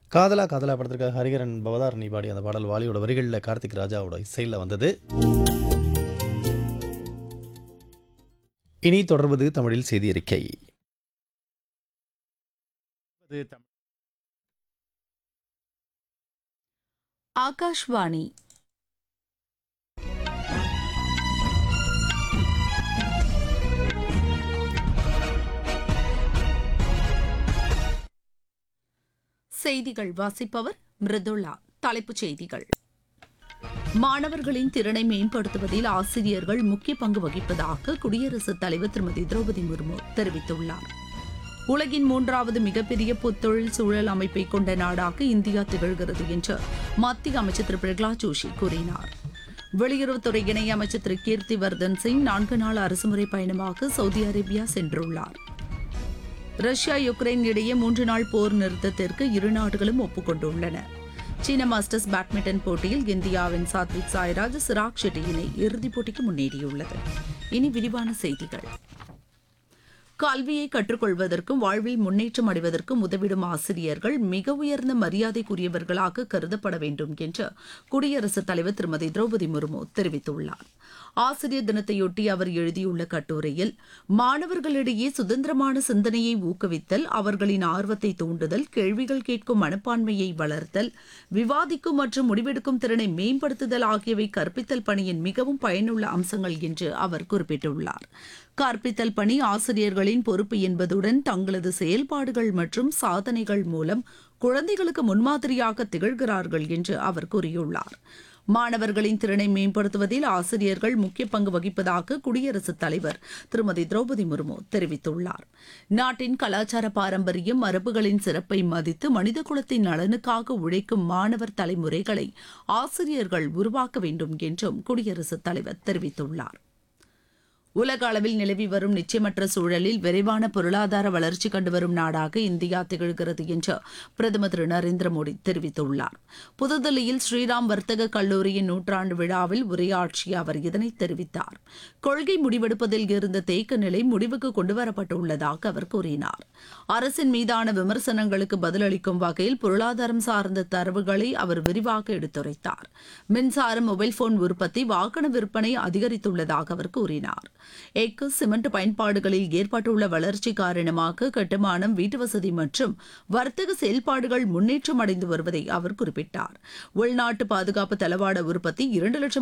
காதலா காதலா படத்திற்காக ஹரிகரன் பவதாரணி பாடி அந்த பாடல் வாலியோட வரிகளில் கார்த்திக் ராஜாவோட இசையில் வந்தது இனி தொடர்வது தமிழில் செய்தி அறிக்கை ஆகாஷ்வாணி செய்திகள் வாசிப்பவர் மிருதுளா தலைப்புச் செய்திகள் மாணவர்களின் திறனை மேம்படுத்துவதில் ஆசிரியர்கள் முக்கிய பங்கு வகிப்பதாக குடியரசுத் தலைவர் திருமதி திரௌபதி முர்மு தெரிவித்துள்ளார் உலகின் மூன்றாவது மிகப்பெரிய புத்தொழில் சூழல் அமைப்பை கொண்ட நாடாக இந்தியா திகழ்கிறது என்று மத்திய அமைச்சர் திரு பிரகலாத் ஜோஷி கூறினார் வெளியுறவுத்துறை இணையமைச்சர் திரு கீர்த்தி வர்தன் சிங் நான்கு நாள் அரசுமுறை பயணமாக சவுதி அரேபியா சென்றுள்ளார் ரஷ்யா யுக்ரைன் இடையே மூன்று நாள் போர் நிறுத்தத்திற்கு இரு நாடுகளும் ஒப்புக்கொண்டுள்ளன சீன மாஸ்டர்ஸ் பேட்மிண்டன் போட்டியில் இந்தியாவின் சாத்விக் சாய்ராஜ் சிராக் ஷெட்டி இணை இறுதிப் போட்டிக்கு முன்னேறியுள்ளது இனி விரிவான செய்திகள் கல்வியை கற்றுக்கொள்வதற்கும் வாழ்வில் முன்னேற்றம் அடைவதற்கும் உதவிடும் ஆசிரியர்கள் மிக உயர்ந்த மரியாதைக்குரியவர்களாக கருதப்பட வேண்டும் என்று குடியரசுத் தலைவர் திருமதி திரௌபதி முர்மு தெரிவித்துள்ளார் ஆசிரியர் தினத்தையொட்டி அவர் எழுதியுள்ள கட்டுரையில் மாணவர்களிடையே சுதந்திரமான சிந்தனையை ஊக்குவித்தல் அவர்களின் ஆர்வத்தை தூண்டுதல் கேள்விகள் கேட்கும் மனப்பான்மையை வளர்த்தல் விவாதிக்கும் மற்றும் முடிவெடுக்கும் திறனை மேம்படுத்துதல் ஆகியவை கற்பித்தல் பணியின் மிகவும் பயனுள்ள அம்சங்கள் என்று அவர் குறிப்பிட்டுள்ளார் கற்பித்தல் பணி ஆசிரியர்களின் பொறுப்பு என்பதுடன் தங்களது செயல்பாடுகள் மற்றும் சாதனைகள் மூலம் குழந்தைகளுக்கு முன்மாதிரியாக திகழ்கிறார்கள் என்று அவர் கூறியுள்ளார் மாணவர்களின் திறனை மேம்படுத்துவதில் ஆசிரியர்கள் முக்கிய பங்கு வகிப்பதாக குடியரசுத் தலைவர் திருமதி திரௌபதி முர்மு தெரிவித்துள்ளார் நாட்டின் கலாச்சார பாரம்பரியம் மரபுகளின் சிறப்பை மதித்து மனித குலத்தின் நலனுக்காக உழைக்கும் மாணவர் தலைமுறைகளை ஆசிரியர்கள் உருவாக்க வேண்டும் என்றும் குடியரசுத் தலைவர் தெரிவித்துள்ளார் உலக அளவில் நிலவி வரும் நிச்சயமற்ற சூழலில் விரைவான பொருளாதார வளர்ச்சி கண்டு வரும் நாடாக இந்தியா திகழ்கிறது என்று பிரதமர் திரு நரேந்திர மோடி தெரிவித்துள்ளார் புதுதில்லியில் ஸ்ரீராம் வர்த்தக கல்லூரியின் நூற்றாண்டு விழாவில் உரையாற்றிய அவர் இதனை தெரிவித்தார் கொள்கை முடிவெடுப்பதில் இருந்த தேக்க நிலை முடிவுக்கு கொண்டுவரப்பட்டுள்ளதாக அவர் கூறினார் அரசின் மீதான விமர்சனங்களுக்கு பதிலளிக்கும் வகையில் பொருளாதாரம் சார்ந்த தரவுகளை அவர் விரிவாக எடுத்துரைத்தார் மின்சாரம் மொபைல் போன் உற்பத்தி வாகன விற்பனை அதிகரித்துள்ளதாக அவர் கூறினார் எஃகு சிமெண்ட் பயன்பாடுகளில் ஏற்பட்டுள்ள வளர்ச்சி காரணமாக கட்டுமானம் வீட்டுவசதி மற்றும் வர்த்தக செயல்பாடுகள் முன்னேற்றம் அடைந்து வருவதை அவர் குறிப்பிட்டார் உள்நாட்டு பாதுகாப்பு தளவாட உற்பத்தி இரண்டு லட்சம்